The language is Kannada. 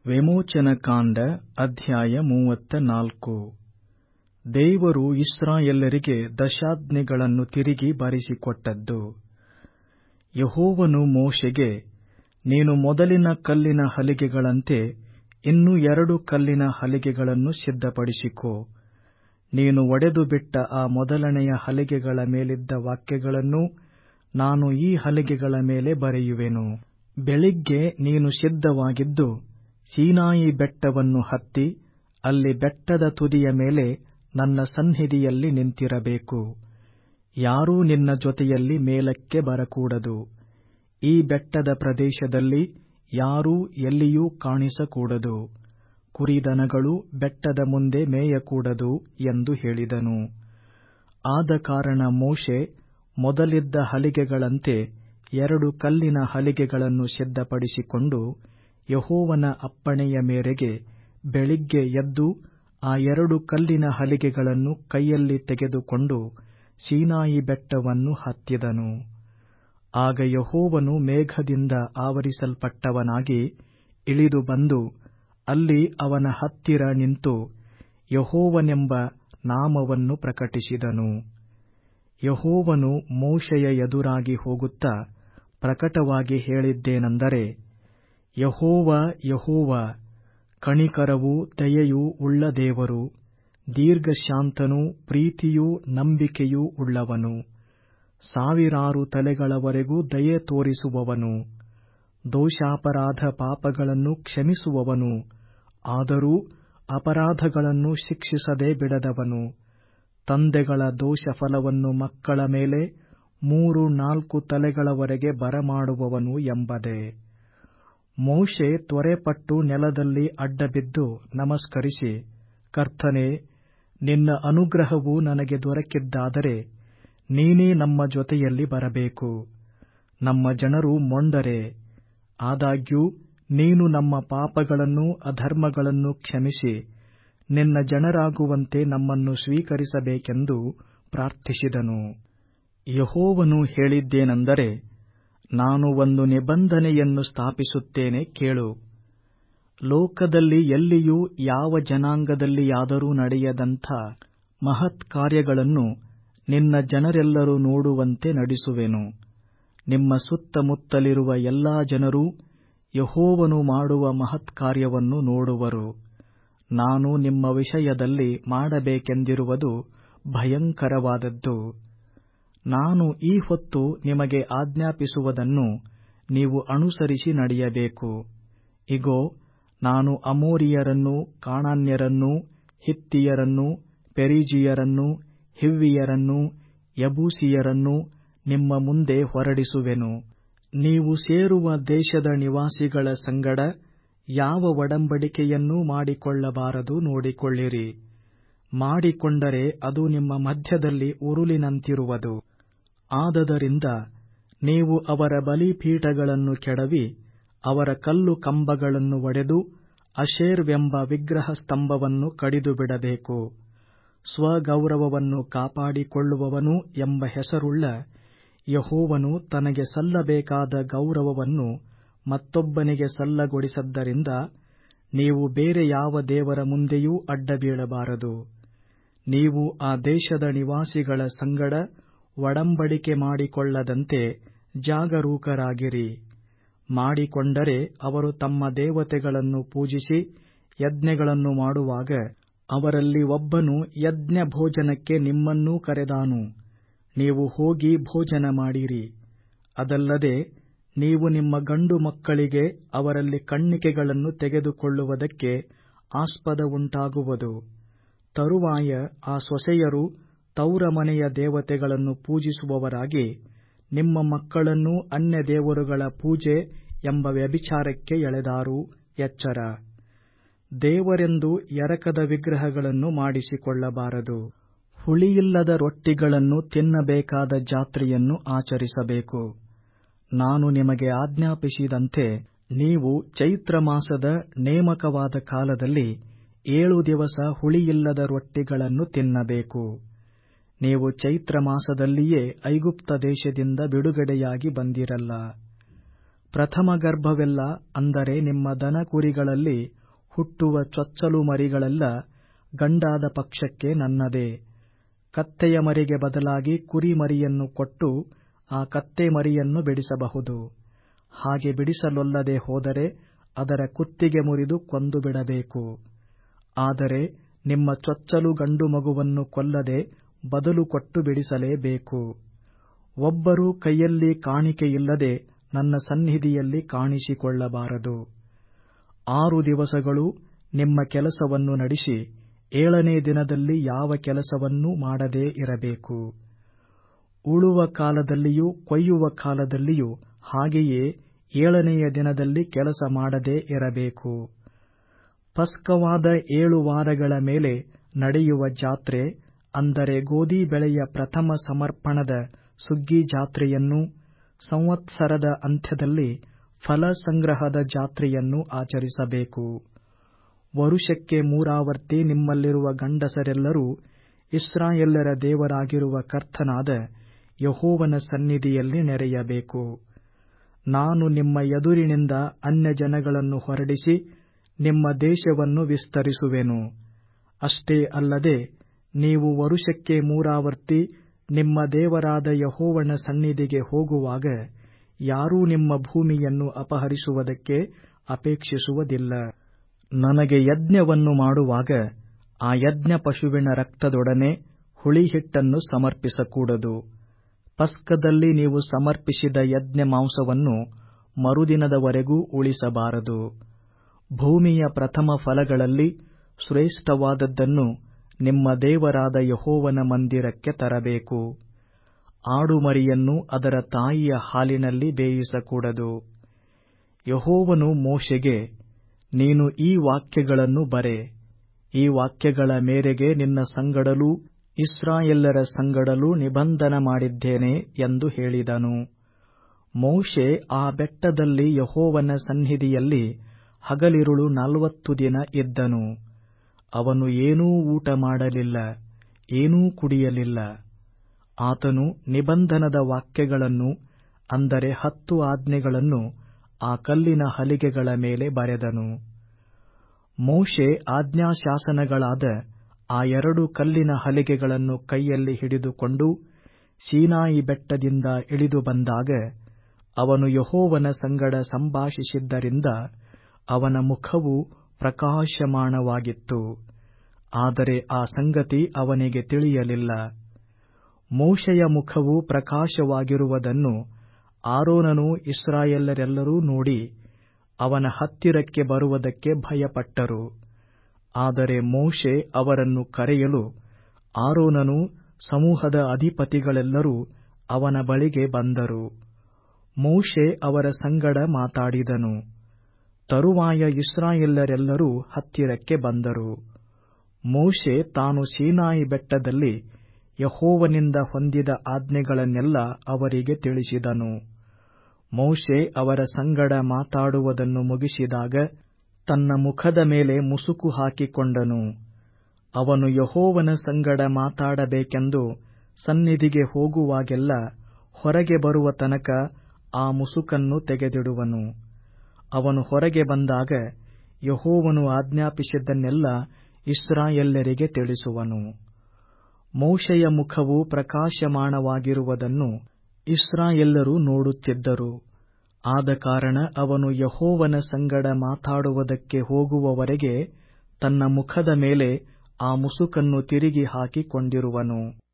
ವಿಮೋಚನಕಾಂಡ ಅಧ್ಯಾಯ ಮೂವತ್ತ ನಾಲ್ಕು ದೇವರು ಇಸ್ರಾಯೇಲರಿಗೆ ದಶಾಜ್ಞೆಗಳನ್ನು ತಿರುಗಿ ಬರೆಸಿಕೊಟ್ಟದ್ದು ಯೆಹೋವನು ಮೋಶೆಗೆ ನೀನು ಮೊದಲಿನ ಕಲ್ಲಿನ ಹಲಿಗೆಗಳಂತೆ ಇನ್ನೂ ಎರಡು ಕಲ್ಲಿನ ಹಲಿಗೆಗಳನ್ನು ಸಿದ್ಧಪಡಿಸಿಕೋ ನೀನು ಒಡೆದುಬಿಟ್ಟ ಆ ಮೊದಲನೆಯ ಹಲಿಗೆಗಳ ಮೇಲಿದ್ದ ವಾಕ್ಯಗಳನ್ನು ನಾನು ಈ ಹಲಿಗೆಗಳ ಮೇಲೆ ಬರೆಯುವೆನು ಬೆಳಿಗ್ಗೆ ನೀನು ಸಿದ್ಧವಾಗಿದ್ದು ಸೀನಾಯಿ ಬೆಟ್ಟವನ್ನು ಹತ್ತಿ ಅಲ್ಲಿ ಬೆಟ್ಟದ ತುದಿಯ ಮೇಲೆ ನನ್ನ ಸನ್ನಿಧಿಯಲ್ಲಿ ನಿಂತಿರಬೇಕು ಯಾರೂ ನಿನ್ನ ಜೊತೆಯಲ್ಲಿ ಮೇಲಕ್ಕೆ ಬರಕೂಡದು ಈ ಬೆಟ್ಟದ ಪ್ರದೇಶದಲ್ಲಿ ಯಾರೂ ಎಲ್ಲಿಯೂ ಕಾಣಿಸಕೂಡದು ಕುರಿದನಗಳು ಬೆಟ್ಟದ ಮುಂದೆ ಮೇಯಕೂಡದು ಎಂದು ಹೇಳಿದನು ಆದಕಾರಣ ಮೋಶೆ ಮೊದಲಿದ್ದ ಹಲಿಗೆಗಳಂತೆ ಎರಡು ಕಲ್ಲಿನ ಹಲಿಗೆಗಳನ್ನು ಸಿದ್ಧಪಡಿಸಿಕೊಂಡು ಯೆಹೋವನ ಅಪ್ಪಣೆಯ ಮೇರೆಗೆ ಬೆಳಿಗ್ಗೆ ಎದ್ದು ಆ ಎರಡು ಕಲ್ಲಿನ ಹಲಿಗೆಗಳನ್ನು ಕೈಯಲ್ಲಿ ತೆಗೆದುಕೊಂಡು ಸೀನಾಯಿ ಬೆಟ್ಟವನ್ನು ಹತ್ತಿದನು ಆಗ ಯೆಹೋವನು ಮೇಘದಿಂದ ಆವರಿಸಲ್ಪಟ್ಟವನಾಗಿ ಇಳಿದು ಬಂದು ಅಲ್ಲಿ ಅವನ ಹತ್ತಿರ ನಿಂತು ಯೆಹೋವನೆಂಬ ನಾಮವನ್ನು ಪ್ರಕಟಿಸಿದನು ಯೆಹೋವನು ಮೋಶೆಯ ಎದುರಾಗಿ ಹೋಗುತ್ತಾ ಪ್ರಕಟವಾಗಿ ಹೇಳಿದ್ದೇನೆಂದರೆ ಯೆಹೋವ ಯೆಹೋವ ಕನಿಕರವೂ ದಯೆಯೂ ಉಳ್ಳ ದೇವರು ದೀರ್ಘಶಾಂತನೂ ಪ್ರೀತಿಯೂ ನಂಬಿಕೆಯೂ ಉಳ್ಳವನು ಸಾವಿರಾರು ತಲೆಗಳವರೆಗೂ ದಯೆ ತೋರಿಸುವವನು ದೋಷಾಪರಾಧ ಪಾಪಗಳನ್ನು ಕ್ಷಮಿಸುವವನು ಆದರೂ ಅಪರಾಧಗಳನ್ನು ಶಿಕ್ಷಿಸದೆ ಬಿಡದವನು ತಂದೆಗಳ ದೋಷಫಲವನ್ನು ಮಕ್ಕಳ ಮೇಲೆ ಮೂರು ನಾಲ್ಕು ತಲೆಗಳವರೆಗೆ ಬರಮಾಡುವವನು ಎಂಬುದೇ ಮೋಶೆ ತ್ವರೆಪಟ್ಟು ನೆಲದಲ್ಲಿ ಅಡ್ಡಬಿದ್ದು ನಮಸ್ಕರಿಸಿ ಕರ್ತನೇ ನಿನ್ನ ಅನುಗ್ರಹವು ನನಗೆ ದೊರಕಿದ್ದಾದರೆ ನೀನೇ ನಮ್ಮ ಜೊತೆಯಲ್ಲಿ ಬರಬೇಕು ನಮ್ಮ ಜನರು ಮೊಂಡರೆ ಆದಾಗ್ಯೂ ನೀನು ನಮ್ಮ ಪಾಪಗಳನ್ನೂ ಅಧರ್ಮಗಳನ್ನೂ ಕ್ಷಮಿಸಿ ನಿನ್ನ ಜನರಾಗುವಂತೆ ನಮ್ಮನ್ನು ಸ್ವೀಕರಿಸಬೇಕೆಂದು ಪ್ರಾರ್ಥಿಸಿದನು ಯೆಹೋವನು ಹೇಳಿದ್ದೇನೆಂದರೆ ನಾನು ಒಂದು ನಿಬಂಧನೆಯನ್ನು ಸ್ಥಾಪಿಸುತ್ತೇನೆ ಕೇಳು ಲೋಕದಲ್ಲಿ ಎಲ್ಲಿಯೂ ಯಾವ ಜನಾಂಗದಲ್ಲಿಯಾದರೂ ನಡೆಯದಂಥ ಮಹತ್ ಕಾರ್ಯಗಳನ್ನು ನಿನ್ನ ಜನರೆಲ್ಲರೂ ನೋಡುವಂತೆ ನಡೆಸುವೆನು ನಿಮ್ಮ ಸುತ್ತಮುತ್ತಲಿರುವ ಎಲ್ಲಾ ಜನರೂ ಯೆಹೋವನು ಮಾಡುವ ಮಹತ್ ಕಾರ್ಯವನ್ನು ನೋಡುವರು ನಾನು ನಿಮ್ಮ ವಿಷಯದಲ್ಲಿ ಮಾಡಬೇಕೆಂದಿರುವುದು ಭಯಂಕರವಾದದ್ದು ನಾನು ಈ ಹೊತ್ತು ನಿಮಗೆ ಆಜ್ಞಾಪಿಸುವುದನ್ನು ನೀವು ಅನುಸರಿಸಿ ನಡೆಯಬೇಕು ಇಗೋ ನಾನು ಅಮೋರಿಯರನ್ನೂ ಕಾಣಾನ್ಯರನ್ನೂ ಹಿತ್ತಿಯರನ್ನೂ ಪೆರಿಜಿಯರನ್ನೂ ಹಿವ್ವಿಯರನ್ನೂ ಯಬೂಸಿಯರನ್ನೂ ನಿಮ್ಮ ಮುಂದೆ ಹೊರಡಿಸುವೆನು ನೀವು ಸೇರುವ ದೇಶದ ನಿವಾಸಿಗಳ ಸಂಗಡ ಯಾವ ಒಡಂಬಡಿಕೆಯನ್ನೂ ಮಾಡಿಕೊಳ್ಳಬಾರದು ನೋಡಿಕೊಳ್ಳಿರಿ ಮಾಡಿಕೊಂಡರೆ ಅದು ನಿಮ್ಮ ಮಧ್ಯದಲ್ಲಿ ಉರುಲಿನಂತಿರುವುದು ಆದದರಿಂದ ನೀವು ಅವರ ಬಲಿಪೀಠಗಳನ್ನು ಕೆಡವಿ ಅವರ ಕಲ್ಲು ಕಂಬಗಳನ್ನು ಒಡೆದು ಅಶೇರ್ವೆಂಬ ವಿಗ್ರಹ ಸ್ತಂಭವನ್ನು ಕಡಿದುಬಿಡಬೇಕು ಸ್ವಗೌರವವನ್ನು ಕಾಪಾಡಿಕೊಳ್ಳುವವನು ಎಂಬ ಹೆಸರುಳ್ಳ ಯೆಹೋವನು ತನಗೆ ಸಲ್ಲಬೇಕಾದ ಗೌರವವನ್ನು ಮತ್ತೊಬ್ಬನಿಗೆ ಸಲ್ಲಗೊಡಿಸದ್ದರಿಂದ ನೀವು ಬೇರೆ ಯಾವ ದೇವರ ಮುಂದೆಯೂ ಅಡ್ಡಬೀಳಬಾರದು ನೀವು ಆ ದೇಶದ ನಿವಾಸಿಗಳ ಸಂಗಡ ಒಡಂಬಡಿಕೆ ಮಾಡಿಕೊಳ್ಳದಂತೆ ಜಾಗರೂಕರಾಗಿರಿ ಮಾಡಿಕೊಂಡರೆ ಅವರು ತಮ್ಮ ದೇವತೆಗಳನ್ನು ಪೂಜಿಸಿ ಯಜ್ಞಗಳನ್ನು ಮಾಡುವಾಗ ಅವರಲ್ಲಿ ಒಬ್ಬನು ಯಜ್ಞ ಭೋಜನಕ್ಕೆ ನಿಮ್ಮನ್ನೂ ಕರೆದಾನು ನೀವು ಹೋಗಿ ಭೋಜನ ಮಾಡಿರಿ ಅದಲ್ಲದೆ ನೀವು ನಿಮ್ಮ ಗಂಡು ಮಕ್ಕಳಿಗೆ ಅವರಲ್ಲಿ ಕಣ್ಣಿಕೆಗಳನ್ನು ತೆಗೆದುಕೊಳ್ಳುವುದಕ್ಕೆ ಆಸ್ಪದ ಉಂಟಾಗುವುದು ತರುವಾಯ ಆ ಸೊಸೆಯರು ತೌರ ಮನೆಯ ದೇವತೆಗಳನ್ನು ಪೂಜಿಸುವವರಾಗಿ ನಿಮ್ಮ ಮಕ್ಕಳನ್ನೂ ಅನ್ಯ ದೇವರುಗಳ ಪೂಜೆ ಎಂಬ ವ್ಯಭಿಚಾರಕ್ಕೆ ಎಳೆದಾರು ಎಚ್ಚರ ದೇವರೆಂದು ಎರಕದ ವಿಗ್ರಹಗಳನ್ನು ಮಾಡಿಸಿಕೊಳ್ಳಬಾರದು ಹುಳಿಯಿಲ್ಲದ ರೊಟ್ಟಿಗಳನ್ನು ತಿನ್ನಬೇಕಾದ ಜಾತ್ರೆಯನ್ನು ಆಚರಿಸಬೇಕು ನಾನು ನಿಮಗೆ ಆಜ್ಞಾಪಿಸಿದಂತೆ ನೀವು ಚೈತ್ರ ಮಾಸದ ನೇಮಕವಾದ ಕಾಲದಲ್ಲಿ ಏಳು ದಿವಸ ಹುಳಿಯಿಲ್ಲದ ರೊಟ್ಟಿಗಳನ್ನು ತಿನ್ನಬೇಕು ನೀವು ಚೈತ್ರ ಮಾಸದಲ್ಲಿಯೇ ಐಗುಪ್ತ ದೇಶದಿಂದ ಬಿಡುಗಡೆಯಾಗಿ ಬಂದಿರಲ್ಲ ಪ್ರಥಮಗರ್ಭವೆಲ್ಲ ಅಂದರೆ ನಿಮ್ಮ ದನಕುರಿಗಳಲ್ಲಿ ಹುಟ್ಟುವ ಚೊಚ್ಚಲು ಮರಿಗಳೆಲ್ಲ ಗಂಡಾದ ಪಕ್ಷಕ್ಕೆ ನನ್ನದೇ ಕತ್ತೆಯ ಮರಿಗೆ ಬದಲಾಗಿ ಕುರಿಮರಿಯನ್ನು ಕೊಟ್ಟು ಆ ಕತ್ತೆ ಮರಿಯನ್ನು ಬಿಡಿಸಬಹುದು ಹಾಗೆ ಬಿಡಿಸಲೊಲ್ಲದೆ ಹೋದರೆ ಅದರ ಕುತ್ತಿಗೆ ಮುರಿದು ಕೊಂದು ಬಿಡಬೇಕು ಆದರೆ ನಿಮ್ಮ ಚೊಚ್ಚಲು ಗಂಡು ಮಗುವನ್ನು ಕೊಲ್ಲದೆ ಬದಲು ಕೊಟ್ಟು ಬಿಡಿಸಲೇಬೇಕು ಒಬ್ಬರೂ ಕೈಯಲ್ಲಿ ಕಾಣಿಕೆಯಿಲ್ಲದೆ ನನ್ನ ಸನ್ನಿಧಿಯಲ್ಲಿ ಕಾಣಿಸಿಕೊಳ್ಳಬಾರದು ಆರು ದಿವಸಗಳು ನಿಮ್ಮ ಕೆಲಸವನ್ನು ನಡೆಸಿ ಏಳನೇ ದಿನದಲ್ಲಿ ಯಾವ ಕೆಲಸವನ್ನೂ ಮಾಡದೇ ಇರಬೇಕು ಉಳುವ ಕಾಲದಲ್ಲಿಯೂ ಕೊಯ್ಯುವ ಕಾಲದಲ್ಲಿಯೂ ಹಾಗೆಯೇ ಏಳನೆಯ ದಿನದಲ್ಲಿ ಕೆಲಸ ಮಾಡದೇ ಇರಬೇಕು ಪಸ್ಕವಾದ ಏಳು ವಾರಗಳ ಮೇಲೆ ನಡೆಯುವ ಜಾತ್ರೆ ಅಂದರೆ ಗೋಧಿ ಬೆಳೆಯ ಪ್ರಥಮ ಸಮರ್ಪಣದ ಸುಗ್ಗಿ ಜಾತ್ರೆಯನ್ನೂ ಸಂವತ್ಸರದ ಅಂತ್ಯದಲ್ಲಿ ಫಲಸಂಗ್ರಹದ ಜಾತ್ರೆಯನ್ನೂ ಆಚರಿಸಬೇಕು ವರುಷಕ್ಕೆ ಮೂರಾವರ್ತಿ ನಿಮ್ಮಲ್ಲಿರುವ ಗಂಡಸರೆಲ್ಲರೂ ಇಸ್ರಾಯೇಲ್ಯರ ದೇವರಾಗಿರುವ ಕರ್ತನಾದ ಯೆಹೋವನ ಸನ್ನಿಧಿಯಲ್ಲಿ ನೆರೆಯಬೇಕು ನಾನು ನಿಮ್ಮ ಎದುರಿನಿಂದ ಅನ್ಯಜನಗಳನ್ನು ಹೊರಡಿಸಿ ನಿಮ್ಮ ದೇಶವನ್ನು ವಿಸ್ತರಿಸುವೆನು ಅಷ್ಟೇ ಅಲ್ಲದೆ ನೀವು ವರುಷಕ್ಕೆ ಮೂರಾವರ್ತಿ ನಿಮ್ಮ ದೇವರಾದ ಯೆಹೋವನ ಸನ್ನಿಧಿಗೆ ಹೋಗುವಾಗ ಯಾರೂ ನಿಮ್ಮ ಭೂಮಿಯನ್ನು ಅಪಹರಿಸುವುದಕ್ಕೆ ಅಪೇಕ್ಷಿಸುವುದಿಲ್ಲ ನನಗೆ ಯಜ್ಞವನ್ನು ಮಾಡುವಾಗ ಆ ಯಜ್ಞ ಪಶುವಿನ ರಕ್ತದೊಡನೆ ಹುಳಿಹಿಟ್ಟನ್ನು ಸಮರ್ಪಿಸಕೂಡದು ಪಸ್ಕದಲ್ಲಿ ನೀವು ಸಮರ್ಪಿಸಿದ ಯಜ್ಞ ಮಾಂಸವನ್ನು ಮರುದಿನದವರೆಗೂ ಉಳಿಸಬಾರದು ಭೂಮಿಯ ಪ್ರಥಮ ಫಲಗಳಲ್ಲಿ ಶ್ರೇಷ್ಠವಾದದ್ದನ್ನು ನಿಮ್ಮ ದೇವರಾದ ಯೆಹೋವನ ಮಂದಿರಕ್ಕೆ ತರಬೇಕು ಆಡುಮರಿಯನ್ನು ಅದರ ತಾಯಿಯ ಹಾಲಿನಲ್ಲಿ ಬೇಯಿಸಕೂಡದು ಯೆಹೋವನು ಮೋಶೆಗೆ ನೀನು ಈ ವಾಕ್ಯಗಳನ್ನು ಬರೆ ಈ ವಾಕ್ಯಗಳ ಮೇರೆಗೆ ನಿನ್ನ ಸಂಗಡಲೂ ಇಸ್ರಾಯೇಲ್ಯರ ಸಂಗಡಲೂ ನಿಬಂಧನ ಮಾಡಿದ್ದೇನೆ ಎಂದು ಹೇಳಿದನು ಮೋಶೆ ಆ ಬೆಟ್ಟದಲ್ಲಿ ಯೆಹೋವನ ಸನ್ನಿಧಿಯಲ್ಲಿ ಹಗಲಿರುಳು ನಲವತ್ತು ದಿನ ಇದ್ದನು ಅವನು ಏನೂ ಊಟ ಮಾಡಲಿಲ್ಲ ಏನೂ ಕುಡಿಯಲಿಲ್ಲ ಆತನು ನಿಬಂಧನದ ವಾಕ್ಯಗಳನ್ನು ಅಂದರೆ ಹತ್ತು ಆಜ್ಞೆಗಳನ್ನು ಆ ಕಲ್ಲಿನ ಹಲಿಗೆಗಳ ಮೇಲೆ ಬರೆದನು ಮೋಶೆ ಆಜ್ಞಾಶಾಸನಗಳಾದ ಆ ಎರಡು ಕಲ್ಲಿನ ಹಲಿಗೆಗಳನ್ನು ಕೈಯಲ್ಲಿ ಹಿಡಿದುಕೊಂಡು ಸೀನಾಯಿ ಬೆಟ್ಟದಿಂದ ಇಳಿದು ಬಂದಾಗ ಅವನು ಯೆಹೋವನ ಸಂಗಡ ಸಂಭಾಷಿಸಿದ್ದರಿಂದ ಅವನ ಮುಖವು ಪ್ರಕಾಶಮಾನವಾಗಿತ್ತು ಆದರೆ ಆ ಸಂಗತಿ ಅವನಿಗೆ ತಿಳಿಯಲಿಲ್ಲ ಮೋಶೆಯ ಮುಖವು ಪ್ರಕಾಶವಾಗಿರುವುದನ್ನು ಆರೋನನೂ ಇಸ್ರಾಯೇಲ್ಯರೆಲ್ಲರೂ ನೋಡಿ ಅವನ ಹತ್ತಿರಕ್ಕೆ ಬರುವುದಕ್ಕೆ ಭಯಪಟ್ಟರು ಆದರೆ ಮೋಶೆ ಅವರನ್ನು ಕರೆಯಲು ಆರೋನನೂ ಸಮೂಹದ ಅಧಿಪತಿಗಳೆಲ್ಲರೂ ಅವನ ಬಳಿಗೆ ಬಂದರು ಮೋಶೆ ಅವರ ಸಂಗಡ ಮಾತಾಡಿದನು ತರುವಾಯ ಇಸ್ರಾಯೇಲ್ಯರೆಲ್ಲರೂ ಹತ್ತಿರಕ್ಕೆ ಬಂದರು ಮೋಶೆ ತಾನು ಸೀನಾಯಿ ಬೆಟ್ಟದಲ್ಲಿ ಯೆಹೋವನಿಂದ ಹೊಂದಿದ ಆಜ್ಞೆಗಳನ್ನೆಲ್ಲ ಅವರಿಗೆ ತಿಳಿಸಿದನು ಮೋಶೆ ಅವರ ಸಂಗಡ ಮಾತಾಡುವುದನ್ನು ಮುಗಿಸಿದಾಗ ತನ್ನ ಮುಖದ ಮೇಲೆ ಮುಸುಕು ಹಾಕಿಕೊಂಡನು ಅವನು ಯೆಹೋವನ ಸಂಗಡ ಮಾತಾಡಬೇಕೆಂದು ಸನ್ನಿಧಿಗೆ ಹೋಗುವಾಗೆಲ್ಲ ಹೊರಗೆ ಬರುವ ತನಕ ಆ ಮುಸುಕನ್ನು ತೆಗೆದಿಡುವನು ಅವನು ಹೊರಗೆ ಬಂದಾಗ ಯೆಹೋವನು ಆಜ್ಞಾಪಿಸಿದ್ದನ್ನೆಲ್ಲ ಇಸ್ರಾಯೇಲ್ಯರಿಗೆ ತಿಳಿಸುವನು ಮೋಶೆಯ ಮುಖವು ಪ್ರಕಾಶಮಾನವಾಗಿರುವುದನ್ನು ಇಸ್ರಾಯೇಲ್ಯರು ನೋಡುತ್ತಿದ್ದರು ಆದ ಕಾರಣ ಅವನು ಯೆಹೋವನ ಸಂಗಡ ಮಾತಾಡುವುದಕ್ಕೆ ಹೋಗುವವರೆಗೆ ತನ್ನ ಮುಖದ ಮೇಲೆ ಆ ಮುಸುಕನ್ನು ತಿರುಗಿ ಹಾಕಿಕೊಂಡಿರುವನು